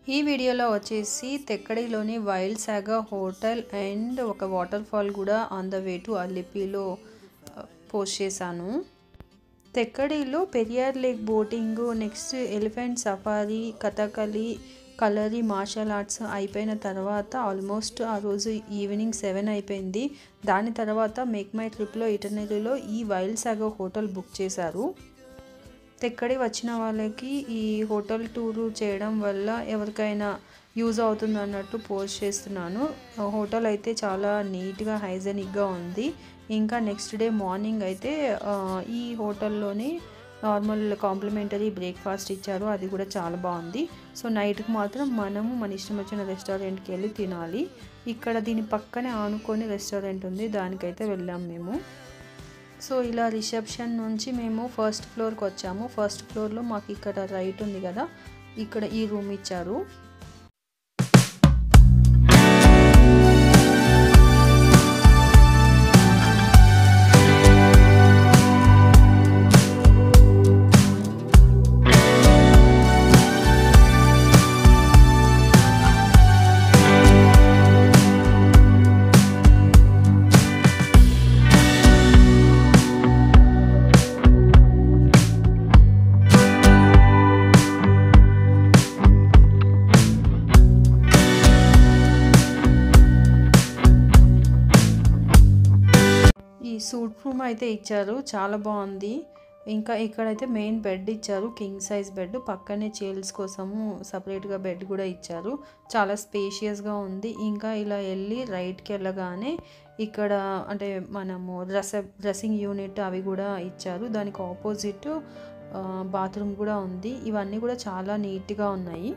ఈ వీడియోలో వచ్చేసి తెక్కడిలోని వైల్డ్ సాగా హోటల్ అండ్ ఒక వాటర్ ఫాల్ కూడా ఆన్ ద వే టు అల్లిపిలో పోస్ట్ చేశాను తెక్కడిలో Periyar lake boating next elephant safari Kathakali Kalari martial arts అయిపోయిన తర్వాత ఆల్మోస్ట్ ఆ రోజు ఈవినింగ్ సెవెన్ అయిపోయింది దాని తర్వాత మేక్ మై ట్రిప్లో ఇటర్నరీలో ఈ వైల్డ్ సాగో హోటల్ బుక్ చేశారు తెక్కడి వచ్చిన వాళ్ళకి ఈ హోటల్ టూరు చేయడం వల్ల ఎవరికైనా యూజ్ అవుతుంది అన్నట్టు పోస్ట్ చేస్తున్నాను హోటల్ అయితే చాలా నీట్గా హైజెనిక్గా ఉంది ఇంకా నెక్స్ట్ డే మార్నింగ్ అయితే ఈ హోటల్లోనే నార్మల్ కాంప్లిమెంటరీ బ్రేక్ఫాస్ట్ ఇచ్చారు అది కూడా చాలా బాగుంది సో నైట్కి మాత్రం మనము మన ఇష్టం వచ్చిన రెస్టారెంట్కి వెళ్ళి తినాలి ఇక్కడ దీని పక్కనే ఆనుకొని రెస్టారెంట్ ఉంది దానికైతే వెళ్ళాం మేము సో ఇలా రిసెప్షన్ నుంచి మేము ఫస్ట్ ఫ్లోర్కి వచ్చాము ఫస్ట్ ఫ్లోర్లో మాకు ఇక్కడ రైట్ ఉంది కదా ఇక్కడ ఈ రూమ్ ఇచ్చారు ఈ సూట్ రూమ్ అయితే ఇచ్చారు చాలా బాగుంది ఇంకా ఇక్కడైతే మెయిన్ బెడ్ ఇచ్చారు కింగ్ సైజ్ బెడ్ పక్కనే చైల్డ్స్ కోసము సపరేట్గా బెడ్ కూడా ఇచ్చారు చాలా స్పేషియస్గా ఉంది ఇంకా ఇలా వెళ్ళి రైట్కి వెళ్ళగానే ఇక్కడ అంటే మనము డ్రెస్ డ్రెస్సింగ్ యూనిట్ అవి కూడా ఇచ్చారు దానికి ఆపోజిట్ బాత్రూమ్ కూడా ఉంది ఇవన్నీ కూడా చాలా నీట్గా ఉన్నాయి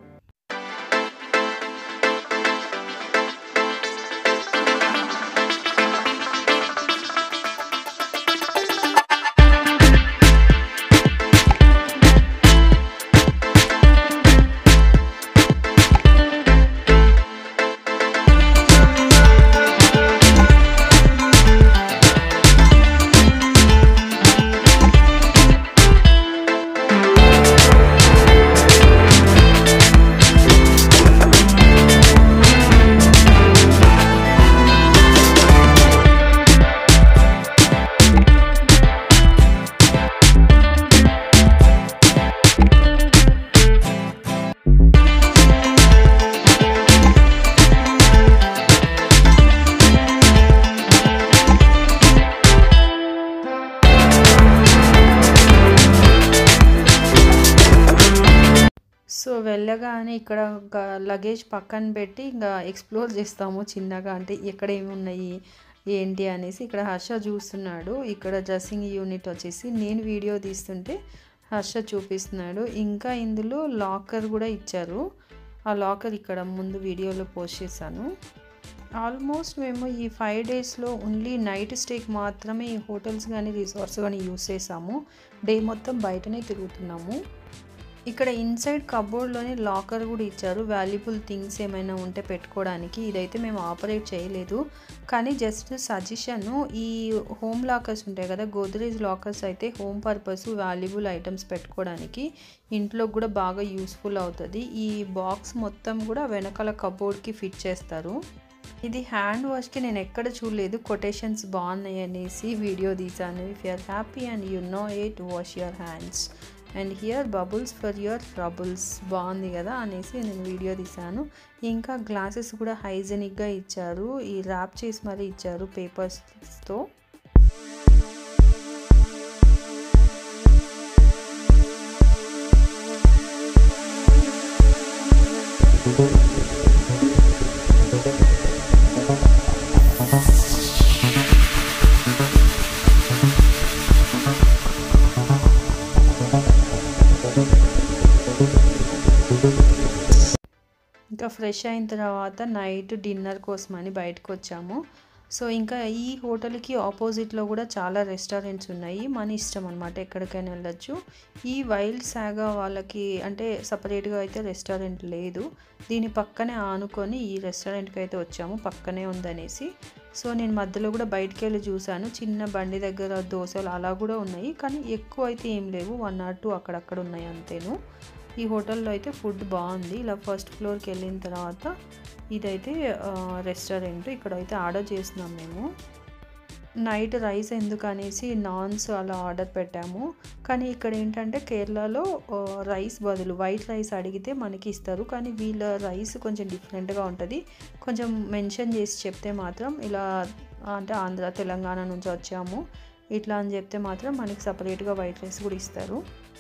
సో వెళ్ళగానే ఇక్కడ లగేజ్ పక్కన పెట్టి ఇంకా ఎక్స్ప్లోర్ చేస్తాము చిన్నగా అంటే ఎక్కడ ఏమి ఉన్నాయి ఏంటి అనేసి ఇక్కడ హర్ష చూస్తున్నాడు ఇక్కడ డ్రెస్సింగ్ యూనిట్ వచ్చేసి నేను వీడియో తీస్తుంటే హర్ష చూపిస్తున్నాడు ఇంకా ఇందులో లాకర్ కూడా ఇచ్చారు ఆ లాకర్ ఇక్కడ ముందు వీడియోలో పోస్ట్ చేశాను ఆల్మోస్ట్ మేము ఈ ఫైవ్ డేస్లో ఓన్లీ నైట్ స్టేకి మాత్రమే ఈ హోటల్స్ కానీ రిసార్ట్స్ కానీ యూస్ చేసాము డే మొత్తం బయటనే తిరుగుతున్నాము ఇక్కడ ఇన్సైడ్ కబోర్డ్లోనే లాకర్ కూడా ఇచ్చారు వాల్యుబుల్ థింగ్స్ ఏమైనా ఉంటే పెట్టుకోవడానికి ఇదైతే మేము ఆపరేట్ చేయలేదు కానీ జస్ట్ సజెషన్ ఈ హోమ్ లాకర్స్ ఉంటాయి కదా గోద్రేజ్ లాకర్స్ అయితే హోమ్ పర్పస్ వాల్యుబుల్ ఐటమ్స్ పెట్టుకోవడానికి ఇంట్లో కూడా బాగా యూస్ఫుల్ అవుతుంది ఈ బాక్స్ మొత్తం కూడా వెనకాల కబోర్డ్కి ఫిట్ చేస్తారు ఇది హ్యాండ్ వాష్కి నేను ఎక్కడ చూడలేదు కొటేషన్స్ బాగున్నాయి అనేసి వీడియో తీసాను if you're happy and you know it wash your hands and hear bubbles for your troubles బాగుంది కదా అనేసి నేను వీడియో తీశాను ఇంకా గ్లాసెస్ కూడా హైజెనిక్గా ఇచ్చారు ఈ ర్యాప్ చేసి మరీ ఇచ్చారు పేపర్స్తో ఇంకా ఫ్రెష్ అయిన తర్వాత నైట్ డిన్నర్ కోసమని బయటకు వచ్చాము సో ఇంకా ఈ హోటల్కి ఆపోజిట్లో కూడా చాలా రెస్టారెంట్స్ ఉన్నాయి మన ఇష్టం అనమాట ఎక్కడికైనా వెళ్ళొచ్చు ఈ వైల్డ్ సాగా వాళ్ళకి అంటే సపరేట్గా అయితే రెస్టారెంట్ లేదు దీని పక్కనే ఆనుకొని ఈ రెస్టారెంట్కి అయితే వచ్చాము పక్కనే ఉందనేసి సో నేను మధ్యలో కూడా బయటికి వెళ్ళి చూశాను చిన్న బండి దగ్గర దోశలు అలా కూడా ఉన్నాయి కానీ ఎక్కువ అయితే ఏం లేవు వన్ ఆర్ టూ అక్కడక్కడ ఉన్నాయి అంతేను ఈ హోటల్లో అయితే ఫుడ్ బాగుంది ఇలా ఫస్ట్ ఫ్లోర్కి వెళ్ళిన తర్వాత ఇదైతే రెస్టారెంట్ ఇక్కడైతే ఆర్డర్ చేస్తున్నాం మేము నైట్ రైస్ ఎందుకు అనేసి నాన్స్ అలా ఆర్డర్ పెట్టాము కానీ ఇక్కడ ఏంటంటే కేరళలో రైస్ బదులు వైట్ రైస్ అడిగితే మనకి ఇస్తారు కానీ వీళ్ళ రైస్ కొంచెం డిఫరెంట్గా ఉంటుంది కొంచెం మెన్షన్ చేసి చెప్తే మాత్రం ఇలా అంటే ఆంధ్ర తెలంగాణ నుంచి వచ్చాము ఇట్లా అని చెప్తే మాత్రం మనకి సపరేట్గా వైట్ రైస్ కూడా ఇస్తారు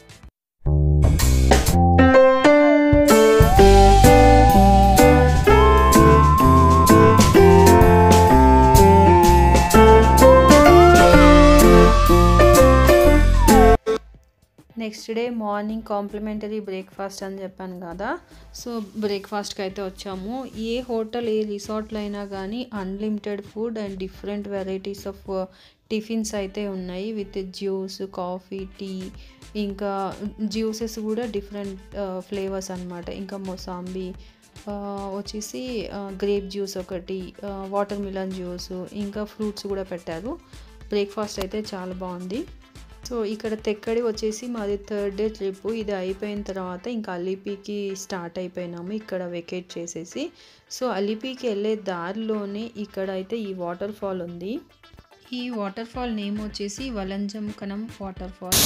next day morning complimentary breakfast అని చెప్పాను కదా సో బ్రేక్ఫాస్ట్కి అయితే వచ్చాము ఏ హోటల్ ఏ రిసార్ట్లో అయినా కానీ unlimited food and different varieties of tiffins అయితే ఉన్నాయి విత్ జ్యూస్ కాఫీ టీ ఇంకా జ్యూసెస్ కూడా డిఫరెంట్ ఫ్లేవర్స్ అనమాట ఇంకా మొసాంబీ వచ్చేసి గ్రేప్ జ్యూస్ ఒకటి వాటర్ మిలన్ జ్యూస్ ఇంకా ఫ్రూట్స్ కూడా పెట్టారు బ్రేక్ఫాస్ట్ అయితే చాలా బాగుంది సో ఇక్కడ తెక్కడి వచ్చేసి మాది థర్డ్ డే ట్రిప్ ఇది అయిపోయిన తర్వాత ఇంకా అలిపికి స్టార్ట్ అయిపోయినాము ఇక్కడ వెకేట్ చేసేసి సో అలిపికి వెళ్ళే దారిలోనే ఇక్కడ అయితే ఈ వాటర్ ఫాల్ ఉంది ఈ వాటర్ ఫాల్ నేమ్ వచ్చేసి వలంజం కనం వాటర్ ఫాల్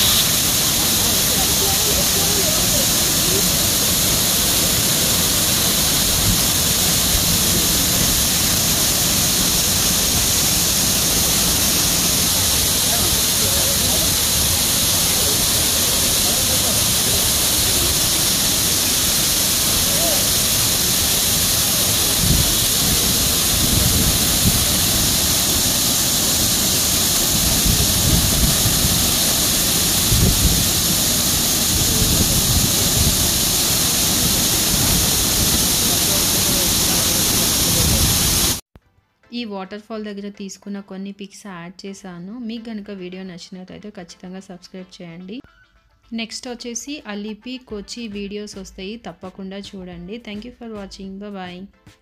ఈ వాటర్ ఫాల్ దగ్గర తీసుకున్న కొన్ని పిక్స్ యాడ్ చేశాను మీకు కనుక వీడియో నచ్చినట్లయితే ఖచ్చితంగా సబ్స్క్రైబ్ చేయండి నెక్స్ట్ వచ్చేసి అలిపి కొచ్చి వీడియోస్ వస్తాయి తప్పకుండా చూడండి thank you for watching bye